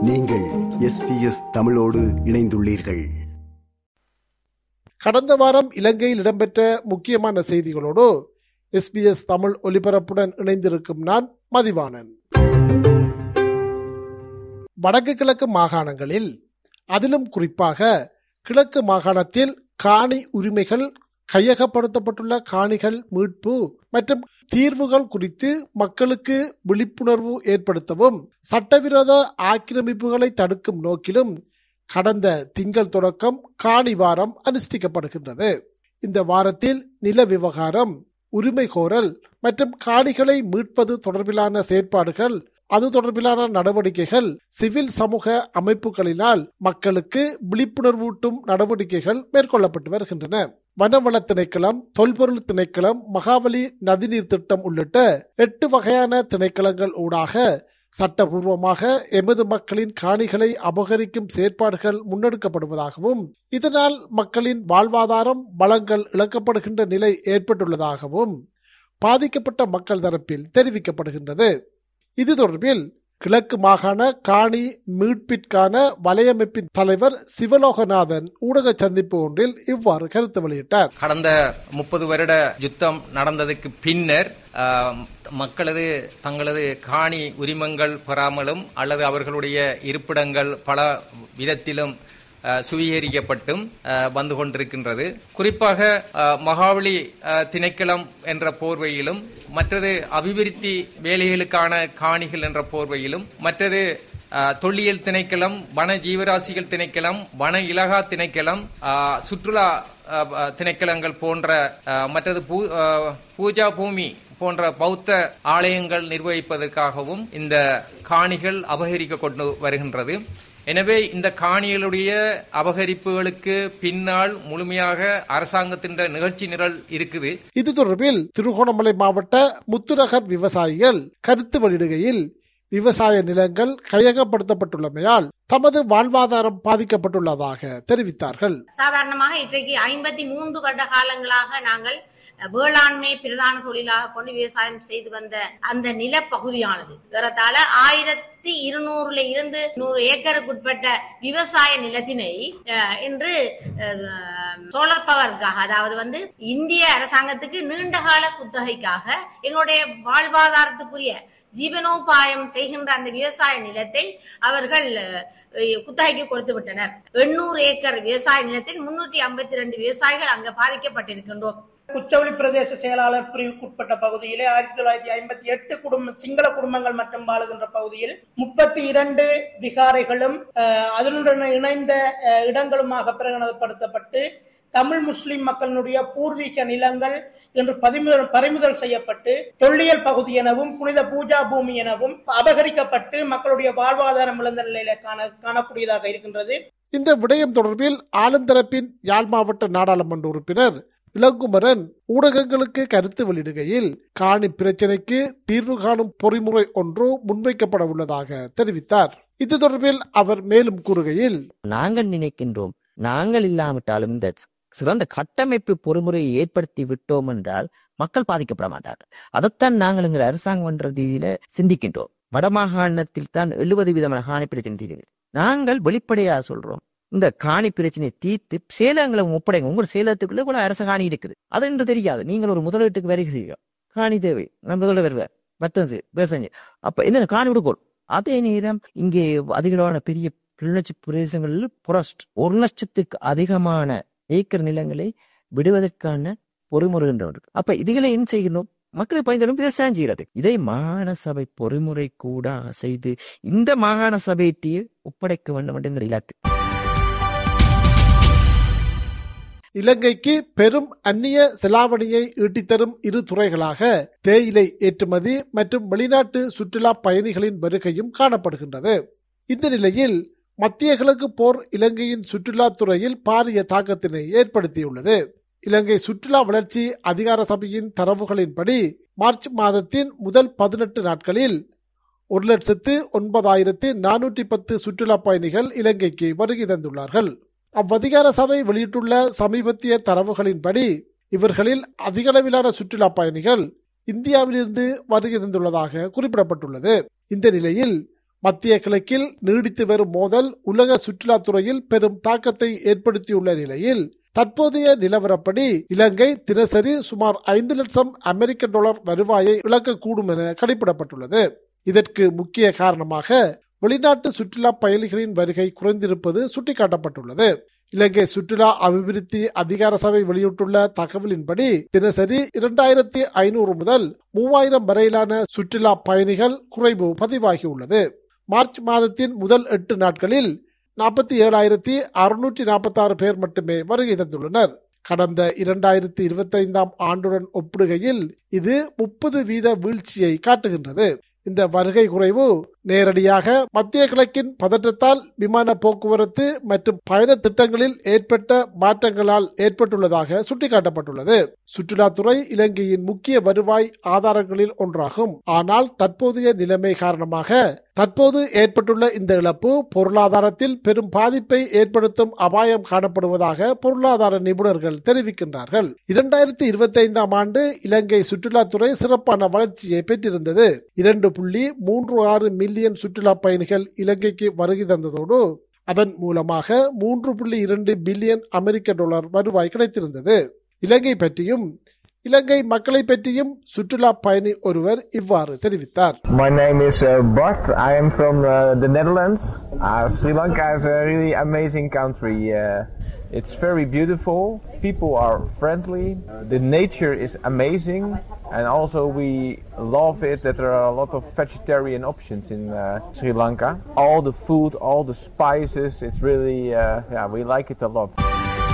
நீங்கள் எஸ்பிஎஸ் தமிழோடு இணைந்துள்ளீர்கள் கடந்த வாரம் இலங்கையில் இடம்பெற்ற முக்கியமான செய்திகளோடு எஸ்பிஎஸ் தமிழ் ஒலிபரப்புடன் இணைந்திருக்கும் நான் மதிவாணன் வடக்கு கிழக்கு மாகாணங்களில் அதிலும் குறிப்பாக கிழக்கு மாகாணத்தில் காணி உரிமைகள் கையகப்படுத்தப்பட்டுள்ள காணிகள் மீட்பு மற்றும் தீர்வுகள் குறித்து மக்களுக்கு விழிப்புணர்வு ஏற்படுத்தவும் சட்டவிரோத ஆக்கிரமிப்புகளை தடுக்கும் நோக்கிலும் கடந்த திங்கள் தொடக்கம் காணி வாரம் அனுஷ்டிக்கப்படுகின்றது இந்த வாரத்தில் நில விவகாரம் உரிமை கோரல் மற்றும் காணிகளை மீட்பது தொடர்பிலான செயற்பாடுகள் அது தொடர்பிலான நடவடிக்கைகள் சிவில் சமூக அமைப்புகளினால் மக்களுக்கு விழிப்புணர்வூட்டும் நடவடிக்கைகள் மேற்கொள்ளப்பட்டு வருகின்றன வனவள திணைக்களம் தொல்பொருள் திணைக்களம் மகாவலி நதிநீர் திட்டம் உள்ளிட்ட எட்டு வகையான திணைக்களங்கள் ஊடாக சட்டபூர்வமாக எமது மக்களின் காணிகளை அபகரிக்கும் செயற்பாடுகள் முன்னெடுக்கப்படுவதாகவும் இதனால் மக்களின் வாழ்வாதாரம் வளங்கள் இழக்கப்படுகின்ற நிலை ஏற்பட்டுள்ளதாகவும் பாதிக்கப்பட்ட மக்கள் தரப்பில் தெரிவிக்கப்படுகின்றது இது தொடர்பில் கிழக்கு மாகாண காணி மீட்பிற்கான வலையமைப்பின் தலைவர் சிவலோகநாதன் ஊடக சந்திப்பு ஒன்றில் இவ்வாறு கருத்து வெளியிட்டார் கடந்த முப்பது வருட யுத்தம் நடந்ததுக்கு பின்னர் ஆஹ், மக்களது தங்களது காணி உரிமங்கள் பெறாமலும் அல்லது அவர்களுடைய இருப்பிடங்கள் பல விதத்திலும் ஆஹ், சுவீகரிக்கப்பட்டும் ஆஹ், வந்து கொண்டிருக்கின்றது குறிப்பாக ஆஹ், மகாவலி ஆஹ், திணைக்களம் என்ற போர்வையிலும் மற்றது அபிவிருத்தி வேலைகளுக்கான காணிகள் என்ற போர்வையிலும் மற்றது ஆஹ், தொல்லியல் திணைக்களம் வன ஜீவராசிகள் திணைக்களம் வன இலகா திணைக்களம் ஆஹ், சுற்றுலா ஆஹ், ஆஹ், திணைக்களங்கள் போன்ற ஆஹ், மற்றது பூ- ஆஹ், பூஜா பூமி போன்ற பௌத்த ஆலயங்கள் நிர்வகிப்பதற்காகவும் இந்த காணிகள் அபகரிக்க கொண்டு வருகின்றது எனவே இந்த காணிகளுடைய அபகரிப்புகளுக்கு பின்னால் முழுமையாக அரசாங்கத்தின் நிகழ்ச்சி நிரல் இருக்குது இது தொடர்பில் திருகோணமலை மாவட்ட முத்துநகர் விவசாயிகள் கருத்து வெளியிடுகையில் விவசாய நிலங்கள் கையகப்படுத்தப்பட்டுள்ளமையால் தமது வாழ்வாதாரம் பாதிக்கப்பட்டுள்ளதாக தெரிவித்தார்கள் சாதாரணமாக இன்றைக்கு ஐம்பத்தி மூன்று வருட காலங்களாக நாங்கள் அஹ், வேளாண்மை பிரதான தொழிலாக கொண்டு விவசாயம் செய்து வந்த அந்த நிலப்பகுதியானது ஏறத்தாழ ஆயிரத்தி இருநூறுல இருந்து நூறு ஏக்கருக்குட்பட்ட விவசாய நிலத்தினை அஹ், இன்று சோலார் பவருக்காக அதாவது வந்து இந்திய அரசாங்கத்துக்கு நீண்டகால குத்தகைக்காக எங்களுடைய வாழ்வாதாரத்துக்குரிய ஜீவனோபாயம் செய்கின்ற அந்த விவசாய நிலத்தை அவர்கள் அஹ், குத்தகைக்கு கொடுத்து விட்டனர் எண்ணூறு ஏக்கர் விவசாய நிலத்தில் முன்னூற்றி ஐம்பத்தி ரெண்டு விவசாயிகள் அங்க பாதிக்கப்பட்டிருக்கின்றோம் குச்சவெளி பிரதேச செயலாளர் பிரிவுக்குட்பட்ட பகுதியிலே ஆயிரத்தி தொள்ளாயிரத்தி ஐம்பத்தி எட்டு குடும்ப சிங்கள குடும்பங்கள் மட்டும் வாழுகின்ற பகுதியில் முப்பத்தி இரண்டு விகாரைகளும் அஹ், அதனுடன் இணைந்த அஹ், இடங்களுமாக பிரகடனப்படுத்தப்பட்டு தமிழ் முஸ்லிம் மக்களினுடைய பூர்வீக நிலங்கள் இன்று பதிமுதல் பறிமுதல் செய்யப்பட்டு தொல்லியல் பகுதி எனவும் புனித பூஜா பூமி எனவும் அபகரிக்கப்பட்டு மக்களுடைய வாழ்வாதாரம் இழந்த நிலையில காண காணக்கூடியதாக இருக்கின்றது இந்த விடயம் தொடர்பில் ஆளுந்தரப்பின் யாழ் மாவட்ட நாடாளுமன்ற உறுப்பினர் இளங்குமரன் ஊடகங்களுக்கு கருத்து வெளியிடுகையில் காணி பிரச்சினைக்கு தீர்வு காணும் பொறிமுறை ஒன்று முன்வைக்கப்பட உள்ளதாக தெரிவித்தார் இது தொடர்பில் அவர் மேலும் கூறுகையில் நாங்கள் நினைக்கின்றோம் நாங்கள் இல்லாவிட்டாலும் இந்த சிறந்த கட்டமைப்பு பொறிமுறையை ஏற்படுத்தி விட்டோம் என்றால் மக்கள் பாதிக்கப்பட மாட்டார்கள் அதைத்தான் நாங்கள் எங்கள் அரசாங்கம் என்ற ரீதியில சிந்திக்கின்றோம் வடமாகாணத்தில் தான் எழுபது விதமான காணி பிரச்சனை தீர்வு நாங்கள் வெளிப்படையா சொல்றோம் இந்த காணி பிரச்சனையை தீர்த்து சேலங்களை ஒப்படைங்க உங்க சேலத்துக்குள்ள கூட அரச காணி இருக்குது அது என்று தெரியாது நீங்கள் ஒரு முதலீட்டுக்கு வருகிறீர்கள் காணி தேவை நம்ம முதல்ல வருவார் பத்தஞ்சு பேசஞ்சு அப்ப என்ன காணி விடுக்கோள் அதே நேரம் இங்கே அதிகளவான பெரிய கிளிநொச்சி பிரதேசங்களில் புரஸ்ட் ஒரு லட்சத்துக்கு அதிகமான ஏக்கர் நிலங்களை விடுவதற்கான பொறிமுறை என்று இருக்கு. அப்ப இதுகளை என்ன செய்யணும் மக்களை பயந்தாலும் விவசாயம் செய்யறது இதை மாகாண சபை பொறிமுறை கூட செய்து இந்த மாகாண சபையிட்டே ஒப்படைக்க வேண்டும் என்ற எங்கள் இலக்கு இலங்கைக்கு பெரும் அந்நிய செலாவணியை ஈட்டித்தரும் இரு துறைகளாக தேயிலை ஏற்றுமதி மற்றும் வெளிநாட்டு சுற்றுலா பயணிகளின் வருகையும் காணப்படுகின்றது இந்த நிலையில் மத்திய கிழக்கு போர் இலங்கையின் சுற்றுலாத் துறையில் பாரிய தாக்கத்தினை ஏற்படுத்தியுள்ளது இலங்கை சுற்றுலா வளர்ச்சி அதிகார சபையின் தரவுகளின்படி மார்ச் மாதத்தின் முதல் பதினெட்டு நாட்களில் ஒரு லட்சத்து ஒன்பதாயிரத்து நானூற்றி பத்து சுற்றுலா பயணிகள் இலங்கைக்கு வருகை தந்துள்ளார்கள் அவ்வதிகார சபை வெளியிட்டுள்ள சமீபத்திய தரவுகளின்படி இவர்களில் அதிகளவிலான சுற்றுலா பயணிகள் இந்தியாவிலிருந்து வருகை தந்துள்ளதாக குறிப்பிடப்பட்டுள்ளது இந்த நிலையில் மத்திய கிழக்கில் நீடித்து வரும் மோதல் உலக சுற்றுலாத்துறையில் பெரும் தாக்கத்தை ஏற்படுத்தியுள்ள நிலையில் தற்போதைய நிலவரப்படி இலங்கை தினசரி சுமார் ஐந்து லட்சம் அமெரிக்க டாலர் வருவாயை இழக்கக்கூடும் என கணிப்பிடப்பட்டுள்ளது இதற்கு முக்கிய காரணமாக வெளிநாட்டு சுற்றுலா பயணிகளின் வருகை குறைந்திருப்பது சுட்டிக்காட்டப்பட்டுள்ளது இலங்கை சுற்றுலா அபிவிருத்தி அதிகார சபை வெளியிட்டுள்ள தகவலின்படி தினசரி இரண்டாயிரத்தி ஐநூறு முதல் மூவாயிரம் வரையிலான சுற்றுலா பயணிகள் குறைவு பதிவாகியுள்ளது மார்ச் மாதத்தின் முதல் எட்டு நாட்களில் நாற்பத்தி ஏழாயிரத்தி அறுநூற்றி நாற்பத்தி ஆறு பேர் மட்டுமே வருகை தந்துள்ளனர் கடந்த இரண்டாயிரத்தி இருபத்தி ஐந்தாம் ஆண்டுடன் ஒப்பிடுகையில் இது முப்பது வீத வீழ்ச்சியை காட்டுகின்றது இந்த வருகை குறைவு நேரடியாக மத்திய கிழக்கின் பதற்றத்தால் விமான போக்குவரத்து மற்றும் பயண திட்டங்களில் ஏற்பட்ட மாற்றங்களால் ஏற்பட்டுள்ளதாக சுட்டிக்காட்டப்பட்டுள்ளது சுற்றுலாத்துறை இலங்கையின் முக்கிய வருவாய் ஆதாரங்களில் ஒன்றாகும் ஆனால் தற்போதைய நிலைமை காரணமாக தற்போது ஏற்பட்டுள்ள இந்த இழப்பு பொருளாதாரத்தில் பெரும் பாதிப்பை ஏற்படுத்தும் அபாயம் காணப்படுவதாக பொருளாதார நிபுணர்கள் தெரிவிக்கின்றார்கள் இரண்டாயிரத்தி இருபத்தி ஐந்தாம் ஆண்டு இலங்கை சுற்றுலாத்துறை சிறப்பான வளர்ச்சியை பெற்றிருந்தது இரண்டு புள்ளி மூன்று ஆறு மில்லியன் சுற்றுலா பயணிகள் இலங்கைக்கு வருகை தந்ததோடு அதன் மூலமாக மூன்று புள்ளி இரண்டு பில்லியன் அமெரிக்க டாலர் வருவாய் கிடைத்திருந்தது இலங்கை பற்றியும் இலங்கை மக்களை பற்றியும் சுற்றுலா பயணி ஒருவர் இவ்வாறு தெரிவித்தார் My name is uh, Bart. I am from uh, the Netherlands. Uh, Sri Lanka is a really amazing country. Uh, it's very beautiful. People are friendly. The nature is amazing. And also, we love it that there are a lot of vegetarian options in uh, Sri Lanka. All the food, all the spices, it's really, uh, yeah, we like it a lot.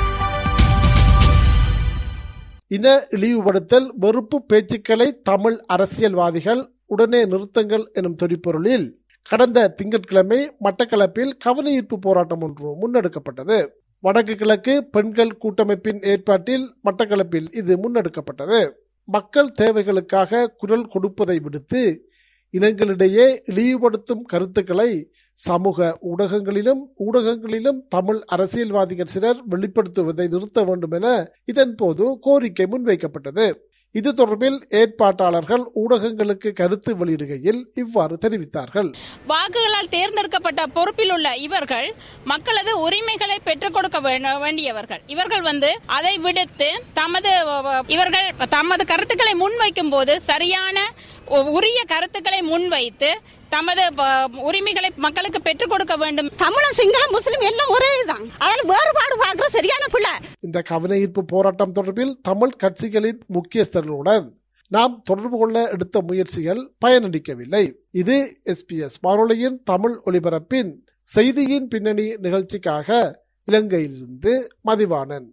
இன இழிவுபடுத்தல் வெறுப்பு பேச்சுக்களை தமிழ் அரசியல்வாதிகள் உடனே நிறுத்தங்கள் எனும் தொனிப்பொருளில் கடந்த திங்கட்கிழமை மட்டக்களப்பில் கவனஈர்ப்பு போராட்டம் ஒன்று முன்னெடுக்கப்பட்டது வடக்கு கிழக்கு பெண்கள் கூட்டமைப்பின் ஏற்பாட்டில் மட்டக்களப்பில் இது முன்னெடுக்கப்பட்டது மக்கள் தேவைகளுக்காக குரல் கொடுப்பதை விடுத்து இனங்களிடையே இழிவுபடுத்தும் கருத்துக்களை சமூக ஊடகங்களிலும் ஊடகங்களிலும் தமிழ் அரசியல்வாதிகள் சிலர் வெளிப்படுத்துவதை நிறுத்த வேண்டும் என இதன்போது கோரிக்கை முன்வைக்கப்பட்டது இது தொடர்பில் ஏற்பாட்டாளர்கள் ஊடகங்களுக்கு கருத்து வெளியிடுகையில் இவ்வாறு தெரிவித்தார்கள் வாக்குகளால் தேர்ந்தெடுக்கப்பட்ட பொறுப்பில் உள்ள இவர்கள் மக்களது உரிமைகளை பெற்றுக் கொடுக்க வேண- வேண்டியவர்கள் இவர்கள் வந்து அதை விடுத்து தமது இவர்கள் தமது கருத்துக்களை முன்வைக்கும் போது சரியான உ- உரிய கருத்துக்களை முன்வைத்து தமது ப- உரிமைகளை மக்களுக்கு பெற்றுக் கொடுக்க வேண்டும் தமிழன் சிங்களம் முஸ்லிம் எல்லாம் ஒரே தான் அதில் வேறுபாடு பார்க்கிற சரியான பிள்ளை இந்த கவனஈர்ப்பு போராட்டம் தொடர்பில் தமிழ் கட்சிகளின் முக்கியஸ்தர்களுடன் நாம் தொடர்பு கொள்ள எடுத்த முயற்சிகள் பயனளிக்கவில்லை இது எஸ்பிஎஸ் வானொலியின் தமிழ் ஒலிபரப்பின் செய்தியின் பின்னணி நிகழ்ச்சிக்காக இலங்கையிலிருந்து மதிவாணன்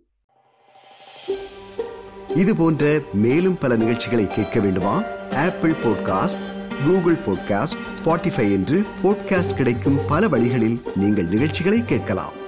இது போன்ற மேலும் பல நிகழ்ச்சிகளை கேட்க வேண்டுமா apple podcast Google podcast Spotify என்று பாட்காஸ்ட் கிடைக்கும் பல வழிகளில் நீங்கள் நிகழ்ச்சிகளை கேட்கலாம்